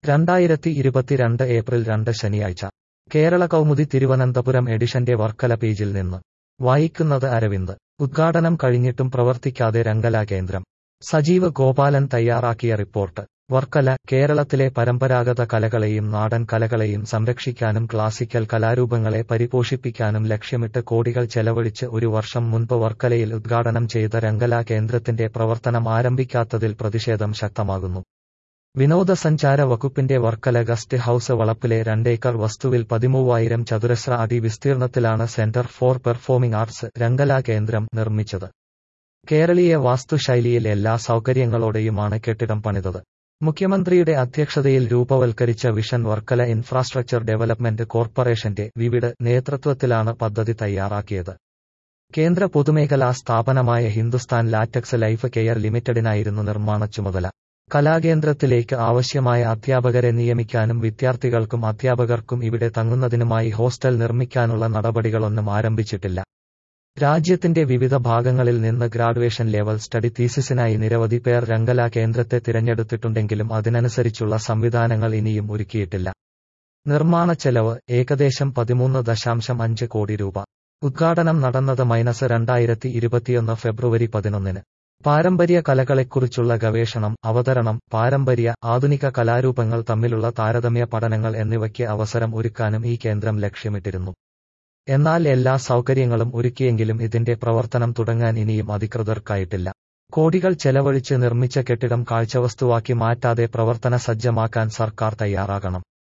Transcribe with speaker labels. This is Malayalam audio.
Speaker 1: രണ്ടായിരത്തി ഇരുപത്തിരണ്ട് ഏപ്രിൽ രണ്ട് ശനിയാഴ്ച കേരള കൗമുദി തിരുവനന്തപുരം എഡിഷന്റെ വർക്കല പേജിൽ നിന്ന് വായിക്കുന്നത് അരവിന്ദ് ഉദ്ഘാടനം കഴിഞ്ഞിട്ടും പ്രവർത്തിക്കാതെ രംഗല കേന്ദ്രം സജീവ് ഗോപാലൻ തയ്യാറാക്കിയ റിപ്പോർട്ട് വർക്കല കേരളത്തിലെ പരമ്പരാഗത കലകളെയും നാടൻ കലകളെയും സംരക്ഷിക്കാനും ക്ലാസിക്കൽ കലാരൂപങ്ങളെ പരിപോഷിപ്പിക്കാനും ലക്ഷ്യമിട്ട് കോടികൾ ചെലവഴിച്ച് ഒരു വർഷം മുൻപ് വർക്കലയിൽ ഉദ്ഘാടനം ചെയ്ത രംഗല കേന്ദ്രത്തിന്റെ പ്രവർത്തനം ആരംഭിക്കാത്തതിൽ പ്രതിഷേധം ശക്തമാകുന്നു വിനോദസഞ്ചാര വകുപ്പിന്റെ വർക്കല ഗസ്റ്റ് ഹൌസ് വളപ്പിലെ രണ്ടേക്കർ വസ്തുവിൽ പതിമൂവായിരം ചതുരശ്ര അടി വിസ്തീർണത്തിലാണ് സെന്റർ ഫോർ പെർഫോമിംഗ് ആർട്സ് രംഗല കേന്ദ്രം നിർമ്മിച്ചത് കേരളീയ വാസ്തുശൈലിയിൽ എല്ലാ സൗകര്യങ്ങളോടെയുമാണ് കെട്ടിടം പണിതത് മുഖ്യമന്ത്രിയുടെ അധ്യക്ഷതയിൽ രൂപവൽക്കരിച്ച വിഷൻ വർക്കല ഇൻഫ്രാസ്ട്രക്ചർ ഡെവലപ്മെന്റ് കോർപ്പറേഷന്റെ വിവിഡ് നേതൃത്വത്തിലാണ് പദ്ധതി തയ്യാറാക്കിയത് കേന്ദ്ര പൊതുമേഖലാ സ്ഥാപനമായ ഹിന്ദുസ്ഥാൻ ലാറ്റക്സ് ലൈഫ് കെയർ ലിമിറ്റഡിനായിരുന്നു നിർമ്മാണ ചുമതല കലാകേന്ദ്രത്തിലേക്ക് ആവശ്യമായ അധ്യാപകരെ നിയമിക്കാനും വിദ്യാർത്ഥികൾക്കും അധ്യാപകർക്കും ഇവിടെ തങ്ങുന്നതിനുമായി ഹോസ്റ്റൽ നിർമ്മിക്കാനുള്ള നടപടികളൊന്നും ആരംഭിച്ചിട്ടില്ല രാജ്യത്തിന്റെ വിവിധ ഭാഗങ്ങളിൽ നിന്ന് ഗ്രാഡുവേഷൻ ലെവൽ സ്റ്റഡി തീസിസിനായി നിരവധി പേർ രംഗല കേന്ദ്രത്തെ തിരഞ്ഞെടുത്തിട്ടുണ്ടെങ്കിലും അതിനനുസരിച്ചുള്ള സംവിധാനങ്ങൾ ഇനിയും ഒരുക്കിയിട്ടില്ല നിർമ്മാണ ചെലവ് ഏകദേശം പതിമൂന്ന് ദശാംശം അഞ്ച് കോടി രൂപ ഉദ്ഘാടനം നടന്നത് മൈനസ് രണ്ടായിരത്തി ഇരുപത്തിയൊന്ന് ഫെബ്രുവരി പതിനൊന്നിന് പാരമ്പര്യ കലകളെക്കുറിച്ചുള്ള ഗവേഷണം അവതരണം പാരമ്പര്യ ആധുനിക കലാരൂപങ്ങൾ തമ്മിലുള്ള താരതമ്യ പഠനങ്ങൾ എന്നിവയ്ക്ക് അവസരം ഒരുക്കാനും ഈ കേന്ദ്രം ലക്ഷ്യമിട്ടിരുന്നു എന്നാൽ എല്ലാ സൗകര്യങ്ങളും ഒരുക്കിയെങ്കിലും ഇതിന്റെ പ്രവർത്തനം തുടങ്ങാൻ ഇനിയും അധികൃതർക്കായിട്ടില്ല കോടികൾ ചെലവഴിച്ച് നിർമ്മിച്ച കെട്ടിടം കാഴ്ചവസ്തുവാക്കി മാറ്റാതെ പ്രവർത്തന സജ്ജമാക്കാൻ സർക്കാർ തയ്യാറാകണം